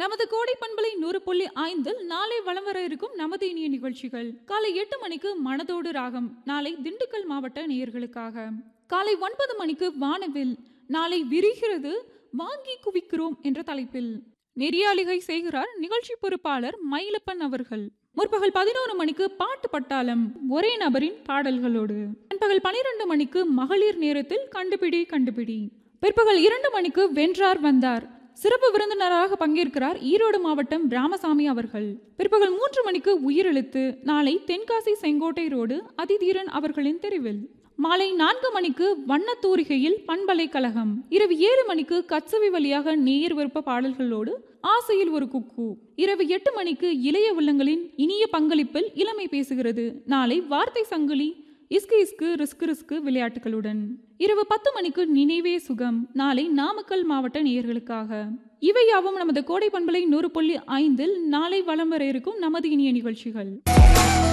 நமது கோடை பண்பலை நூறு புள்ளி ஐந்தில் நாளை வலம் வர இருக்கும் நமது இனிய நிகழ்ச்சிகள் காலை எட்டு மணிக்கு மனதோடு ராகம் நாளை திண்டுக்கல் மாவட்ட நேயர்களுக்காக காலை ஒன்பது மணிக்கு வானவில் நாளை விரிகிறது வாங்கி குவிக்கிறோம் என்ற தலைப்பில் நெறியாளிகை செய்கிறார் நிகழ்ச்சி பொறுப்பாளர் மயிலப்பன் அவர்கள் முற்பகல் பதினோரு மணிக்கு பாட்டு பட்டாளம் ஒரே நபரின் பாடல்களோடு நண்பகல் பனிரெண்டு மணிக்கு மகளிர் நேரத்தில் கண்டுபிடி கண்டுபிடி பிற்பகல் இரண்டு மணிக்கு வென்றார் வந்தார் சிறப்பு விருந்தினராக பங்கேற்கிறார் ஈரோடு மாவட்டம் ராமசாமி அவர்கள் பிற்பகல் மூன்று மணிக்கு உயிரெழுத்து நாளை தென்காசி செங்கோட்டை ரோடு அதிதீரன் அவர்களின் தெரிவில் மாலை நான்கு மணிக்கு வண்ணத்தூரிகையில் பண்பலை கழகம் இரவு ஏழு மணிக்கு கச்சவி வழியாக நேயர் விருப்ப பாடல்களோடு ஆசையில் ஒரு குக்கு இரவு எட்டு மணிக்கு இளைய உள்ளங்களின் இனிய பங்களிப்பில் இளமை பேசுகிறது நாளை வார்த்தை சங்கிலி இஸ்கு இஸ்கு ரிஸ்கு ரிஸ்கு விளையாட்டுகளுடன் இரவு பத்து மணிக்கு நினைவே சுகம் நாளை நாமக்கல் மாவட்ட நேயர்களுக்காக இவையாவும் நமது கோடை பண்பலை நூறு புள்ளி ஐந்தில் நாளை வலம் வர இருக்கும் நமது இனிய நிகழ்ச்சிகள்